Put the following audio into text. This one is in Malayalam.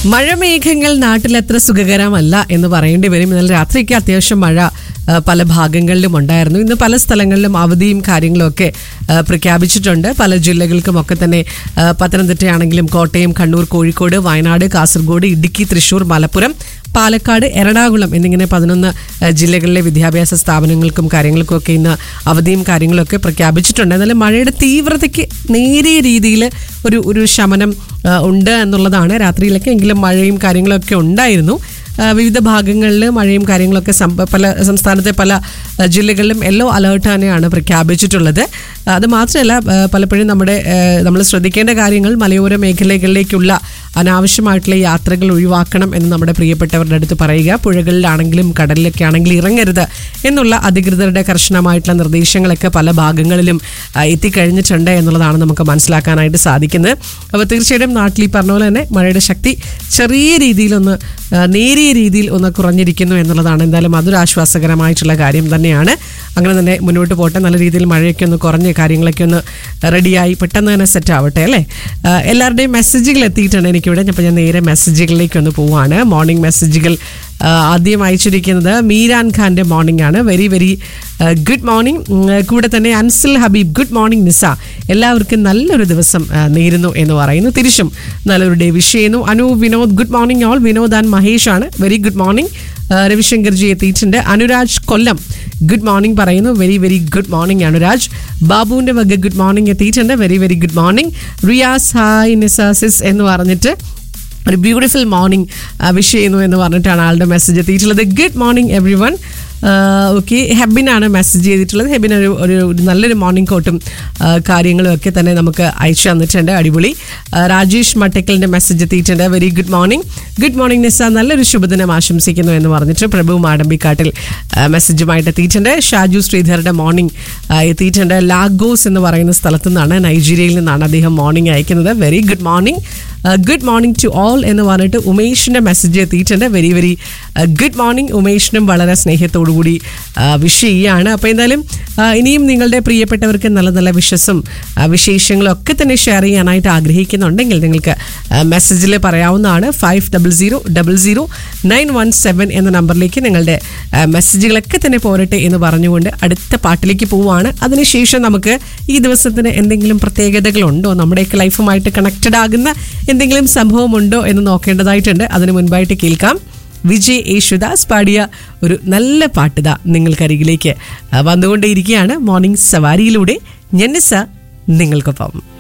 മഴമേഘങ്ങൾ നാട്ടിൽ അത്ര സുഖകരമല്ല എന്ന് പറയേണ്ടി വരും ഇന്നലെ രാത്രിയൊക്കെ അത്യാവശ്യം മഴ ആ, പല ഭാഗങ്ങളിലും ഉണ്ടായിരുന്നു ഇന്ന് പല സ്ഥലങ്ങളിലും അവധിയും കാര്യങ്ങളും ഒക്കെ ആ, പ്രഖ്യാപിച്ചിട്ടുണ്ട് പല ജില്ലകൾക്കും ഒക്കെ തന്നെ ആ, പത്തനംതിട്ടയാണെങ്കിലും കോട്ടയം കണ്ണൂർ കോഴിക്കോട് വയനാട് കാസർഗോഡ് ഇടുക്കി തൃശൂർ മലപ്പുറം പാലക്കാട് എറണാകുളം എന്നിങ്ങനെ പതിനൊന്ന് ആ, ജില്ലകളിലെ വിദ്യാഭ്യാസ സ്ഥാപനങ്ങൾക്കും കാര്യങ്ങൾക്കും ഒക്കെ ഇന്ന് അവധിയും കാര്യങ്ങളൊക്കെ പ്രഖ്യാപിച്ചിട്ടുണ്ട് എന്നാലും മഴയുടെ തീവ്രതയ്ക്ക് നേരിയ രീതിയിൽ ഒരു ഒരു ശമനം ആ, ഉണ്ട് എന്നുള്ളതാണ് രാത്രിയിലൊക്കെ എങ്കിലും മഴയും കാര്യങ്ങളൊക്കെ ഉണ്ടായിരുന്നു ആ, വിവിധ ഭാഗങ്ങളിൽ മഴയും കാര്യങ്ങളൊക്കെ സം- പല സംസ്ഥാനത്തെ പല ആ, ജില്ലകളിലും യെല്ലോ അലേർട്ട് തന്നെയാണ് പ്രഖ്യാപിച്ചിട്ടുള്ളത് അത് മാത്രമല്ല ആ, പലപ്പോഴും നമ്മുടെ നമ്മൾ ശ്രദ്ധിക്കേണ്ട കാര്യങ്ങൾ മലയോര മേഖലകളിലേക്കുള്ള അനാവശ്യമായിട്ടുള്ള യാത്രകൾ ഒഴിവാക്കണം എന്ന് നമ്മുടെ പ്രിയപ്പെട്ടവരുടെ അടുത്ത് പറയുക പുഴകളിലാണെങ്കിലും കടലിലൊക്കെ ആണെങ്കിലും ഇറങ്ങരുത് എന്നുള്ള അധികൃതരുടെ കർശനമായിട്ടുള്ള നിർദ്ദേശങ്ങളൊക്കെ പല ഭാഗങ്ങളിലും ആ, എത്തിക്കഴിഞ്ഞിട്ടുണ്ട് എന്നുള്ളതാണ് നമുക്ക് മനസ്സിലാക്കാനായിട്ട് സാധിക്കുന്നത് അപ്പോൾ തീർച്ചയായിട്ടും നാട്ടിൽ ഈ പറഞ്ഞ പോലെ തന്നെ മഴയുടെ ശക്തി ചെറിയ രീതിയിലൊന്ന് ആ, നേരിയ രീതിയിൽ ഒന്ന് കുറഞ്ഞിരിക്കുന്നു എന്നുള്ളതാണ് എന്തായാലും അതൊരു ആശ്വാസകരമായിട്ടുള്ള കാര്യം തന്നെയാണ് അങ്ങനെ തന്നെ മുന്നോട്ട് പോട്ടെ നല്ല രീതിയിൽ മഴയൊക്കെ ഒന്ന് കുറഞ്ഞ് കാര്യങ്ങളൊക്കെ ഒന്ന് റെഡിയായി പെട്ടെന്ന് തന്നെ സെറ്റ് ആവട്ടെ അല്ലേ ആ, എല്ലാവരുടെയും മെസ്സേജുകൾ എത്തിയിട്ടുണ്ട് എനിക്കിവിടെ അപ്പോൾ ഞാൻ നേരെ മെസ്സേജുകളിലേക്ക് ഒന്ന് പോവാണ് മോർണിംഗ് മെസ്സേജുകൾ ആ, ആദ്യം അയച്ചിരിക്കുന്നത് മീരാൻ ഖാന്റെ മോർണിംഗ് ആണ് വെരി വെരി ഗുഡ് മോർണിംഗ് കൂടെ തന്നെ അൻസിൽ ഹബീബ് ഗുഡ് മോർണിംഗ് നിസ എല്ലാവർക്കും നല്ലൊരു ദിവസം ആ, നേരുന്നു എന്ന് പറയുന്നു തിരിച്ചും നല്ലൊരു ഡേ വിഷ് ചെയ്യുന്നു Anu Vinod good morning all Vinod and Mahesh ആണ് വെരി ഗുഡ് മോർണിംഗ് രവിശങ്കർജി എത്തിയിട്ടുണ്ട് അനുരാജ് കൊല്ലം ഗുഡ് മോർണിംഗ് പറയുന്നു very very good morning Anuraj ബാബുവിന്റെ വക ഗുഡ് മോർണിംഗ് എത്തിയിട്ടുണ്ട് very very good morning Riyas hi നിസാസിസ് എന്ന് പറഞ്ഞിട്ട് ഒരു ബ്യൂട്ടിഫുൾ മോർണിംഗ് വിഷ് ചെയ്യുന്നു എന്ന് പറഞ്ഞിട്ടാണ് ആളുടെ മെസ്സേജ് എത്തിയിട്ടുള്ളത് good morning everyone okay ഹെബിനാണ് മെസ്സേജ് ചെയ്തിട്ടുള്ളത് ഹെബിൻ ഒരു ഒരു ഒരു നല്ലൊരു മോർണിംഗ് കോട്ടും ആ, കാര്യങ്ങളും ഒക്കെ തന്നെ നമുക്ക് അയച്ചു തന്നിട്ടുണ്ട് അടിപൊളി ആ, രാജേഷ് മട്ടക്കലിൻ്റെ മെസ്സേജ് എത്തിയിട്ടുണ്ട് very good morning good morning Nisa നല്ലൊരു ശുഭദിനം ആശംസിക്കുന്നു എന്ന് പറഞ്ഞിട്ട് പ്രഭു മാടമ്പിക്കാട്ടിൽ ആ, മെസ്സേജുമായിട്ട് എത്തിയിട്ടുണ്ട് ഷാജു ശ്രീധറുടെ മോർണിംഗ് ആ, എത്തിയിട്ടുണ്ട് ലാഗോസ് എന്ന് പറയുന്ന സ്ഥലത്തു നിന്നാണ് നൈജീരിയയിൽ നിന്നാണ് അദ്ദേഹം മോർണിംഗ് അയക്കുന്നത് very good morning good morning to all എന്ന് പറഞ്ഞിട്ട് ഉമേഷിന്റെ മെസ്സേജ് എത്തിയിട്ടുണ്ട് വെരി വെരി ഗുഡ് മോർണിംഗ് ഉമേഷിനും വളരെ സ്നേഹത്തോടുകൂടി വിഷ് ചെയ്യുകയാണ് അപ്പോൾ എന്തായാലും ആ, ഇനിയും നിങ്ങളുടെ പ്രിയപ്പെട്ടവർക്ക് നല്ല നല്ല വിഷസും വിശേഷങ്ങളും ഒക്കെ തന്നെ ഷെയർ ചെയ്യാനായിട്ട് ആഗ്രഹിക്കുന്നുണ്ടെങ്കിൽ നിങ്ങൾക്ക് മെസ്സേജിൽ പറയാവുന്നതാണ് five double zero double zero nine one seven എന്ന നമ്പറിലേക്ക് നിങ്ങളുടെ ആ, മെസ്സേജുകളൊക്കെ തന്നെ പോരട്ടെ എന്ന് പറഞ്ഞുകൊണ്ട് അടുത്ത പാട്ടിലേക്ക് പോവുകയാണ് അതിനുശേഷം നമുക്ക് ഈ ദിവസത്തിന് എന്തെങ്കിലും പ്രത്യേകതകളുണ്ടോ നമ്മുടെയൊക്കെ ലൈഫുമായിട്ട് കണക്റ്റഡ് ആകുന്ന എന്തെങ്കിലും സംഭവമുണ്ടോ എന്ന് നോക്കേണ്ടതായിട്ടുണ്ട് അതിന് മുൻപായിട്ട് കേൾക്കാം വിജയ് യേശുദാസ് പാടിയ ഒരു നല്ല പാട്ടുത നിങ്ങൾക്കരികിലേക്ക് ആ, വന്നുകൊണ്ടേയിരിക്കുകയാണ് മോർണിംഗ് സവാരിയിലൂടെ ഞെന്നിസ നിങ്ങൾക്കൊപ്പം